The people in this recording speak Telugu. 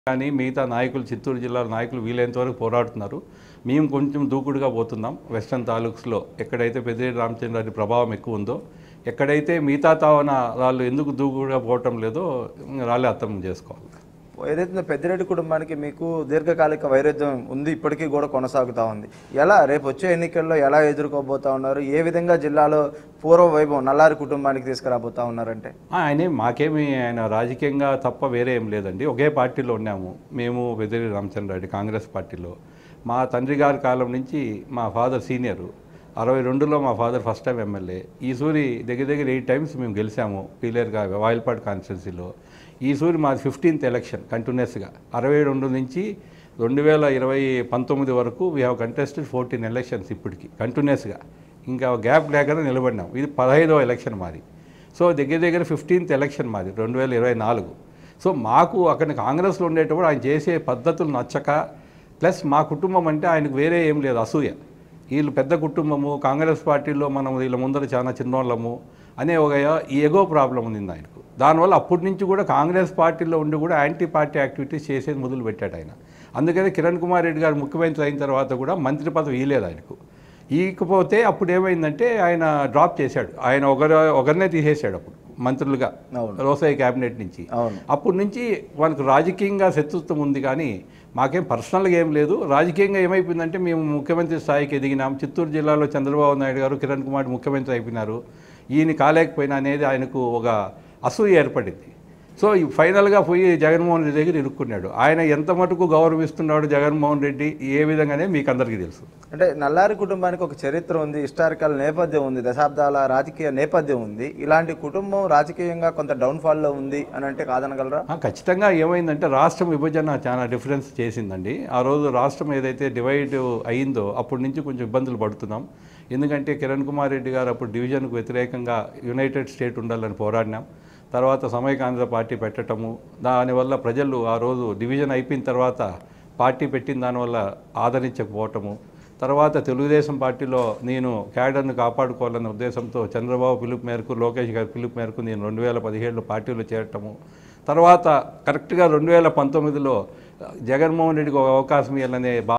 కానీ మిగతా నాయకులు చిత్తూరు జిల్లా నాయకులు వీలైనంత వరకు పోరాడుతున్నారు మేము కొంచెం దూకుడుగా పోతున్నాం వెస్టర్న్ తాలూక్స్లో ఎక్కడైతే పెద్దిరెడ్డి రామచంద్రారెడ్డి ప్రభావం ఎక్కువ ఉందో ఎక్కడైతే మిగతా తావన వాళ్ళు ఎందుకు దూకుడుగా పోవటం లేదో రాళ్ళే అర్థం చేసుకోవాలి ఏదైతే పెద్దిరెడ్డి కుటుంబానికి మీకు దీర్ఘకాలిక వైరుధ్యం ఉంది ఇప్పటికీ కూడా కొనసాగుతూ ఉంది ఎలా రేపు వచ్చే ఎన్నికల్లో ఎలా ఎదుర్కోబోతా ఉన్నారు ఏ విధంగా జిల్లాలో పూర్వ వైభవం నల్లారి కుటుంబానికి తీసుకురాబోతా ఉన్నారంటే ఆ, ఆయనే మాకేమి ఆయన రాజకీయంగా తప్ప వేరే ఏం లేదండి ఒకే పార్టీలో ఉన్నాము మేము పెద్దిరెడ్డి రామచంద్రారెడ్డి కాంగ్రెస్ పార్టీలో మా తండ్రి గారి కాలం నుంచి మా ఫాదర్ సీనియరు అరవై రెండులో మా ఫాదర్ ఫస్ట్ టైం ఎమ్మెల్యే ఈ సూరి దగ్గర దగ్గర ఎయిట్ టైమ్స్ మేము గెలిచాము పీలేరుగా వాయిల్పాడ్ కాన్స్టిట్యున్సీలో ఈ సూరి మాది ఫిఫ్టీన్త్ ఎలక్షన్ కంటిన్యూస్గా అరవై రెండు నుంచి రెండు వేల ఇరవై పంతొమ్మిది వరకు we have contested fourteen elections ఇప్పటికి కంటిన్యూస్గా ఇంకా గ్యాప్ లేకుండా నిలబడినాం ఇది పదహైదవ ఎలక్షన్ మాది సో దగ్గర దగ్గర ఫిఫ్టీన్త్ ఎలక్షన్ మాది రెండు వేల ఇరవై నాలుగు సో మాకు అక్కడ కాంగ్రెస్లో ఉండేటప్పుడు ఆయన చేసే పద్ధతులు నచ్చక ప్లస్ మా కుటుంబం అంటే ఆయనకు వేరే ఏం లేదు అసూయ వీళ్ళు పెద్ద కుటుంబము కాంగ్రెస్ పార్టీలో మనం వీళ్ళ ముందర చాలా చిన్నోళ్ళము అనే ఒక ఎగో ప్రాబ్లం ఉంది ఆయనకు దానివల్ల అప్పటి నుంచి కూడా కాంగ్రెస్ పార్టీలో ఉండి కూడా యాంటీ పార్టీ యాక్టివిటీస్ చేసేది మొదలు పెట్టాడు ఆయన అందుకని కిరణ్ కుమార్ రెడ్డి గారు ముఖ్యమంత్రి అయిన తర్వాత కూడా మంత్రి పదవి ఇవ్వలేదు ఆయనకు ఈకపోతే అప్పుడు ఏమైందంటే ఆయన డ్రాప్ చేశాడు ఆయన ఒకరు ఒకరినే తీసేశాడు అప్పుడు మంత్రులుగా అవును. రోసయ్య క్యాబినెట్ నుంచి అవును అప్పటి నుంచి మనకు రాజకీయంగా శత్రుత్వం ఉంది కానీ మాకేం పర్సనల్గా ఏం లేదు రాజకీయంగా ఏమైపోయిందంటే మేము ముఖ్యమంత్రి స్థాయికి ఎదిగినాం చిత్తూరు జిల్లాలో చంద్రబాబు నాయుడు గారు కిరణ్ కుమార్ ముఖ్యమంత్రి అయిపోయినారు ఈయన కాలేకపోయినా అనేది ఆయనకు ఒక అసూయ ఏర్పడింది సో ఈ ఫైనల్గా పోయి జగన్మోహన్ రెడ్డి దగ్గర ఇరుక్కున్నాడు ఆయన ఎంత మటుకు గౌరవిస్తున్నాడు జగన్మోహన్ రెడ్డి ఏ విధంగానే మీకు అందరికీ తెలుసు అంటే నల్లారి కుటుంబానికి ఒక చరిత్ర ఉంది హిస్టారికల్ నేపథ్యం ఉంది దశాబ్దాల రాజకీయ నేపథ్యం ఉంది ఇలాంటి కుటుంబం రాజకీయంగా కొంత డౌన్ఫాల్లో ఉంది అని అంటే కాదనగలరా ఆ, ఖచ్చితంగా ఏమైందంటే రాష్ట్రం విభజన చాలా డిఫరెన్స్ చేసిందండి ఆ రోజు రాష్ట్రం ఏదైతే డివైడ్ అయిందో అప్పటి నుంచి కొంచెం ఇబ్బందులు పడుతున్నాం ఎందుకంటే కిరణ్ కుమార్ రెడ్డి గారు అప్పుడు డివిజన్కు వ్యతిరేకంగా యునైటెడ్ స్టేట్ ఉండాలని పోరాడినాం తర్వాత సమైకాంధ్ర పార్టీ పెట్టటము దానివల్ల ప్రజలు ఆ రోజు డివిజన్ అయిపోయిన తర్వాత పార్టీ పెట్టిన దానివల్ల ఆదరించకపోవటము తర్వాత తెలుగుదేశం పార్టీలో నేను క్యాడర్ను కాపాడుకోవాలన్న ఉద్దేశంతో చంద్రబాబు పిలుపు మేరకు లోకేష్ గారి పిలుపు మేరకు నేను రెండు వేల పదిహేడులో పార్టీలో చేరటము తర్వాత కరెక్ట్గా రెండు వేల పంతొమ్మిదిలో జగన్మోహన్ రెడ్డికి ఒక అవకాశం ఇవ్వాలనే భా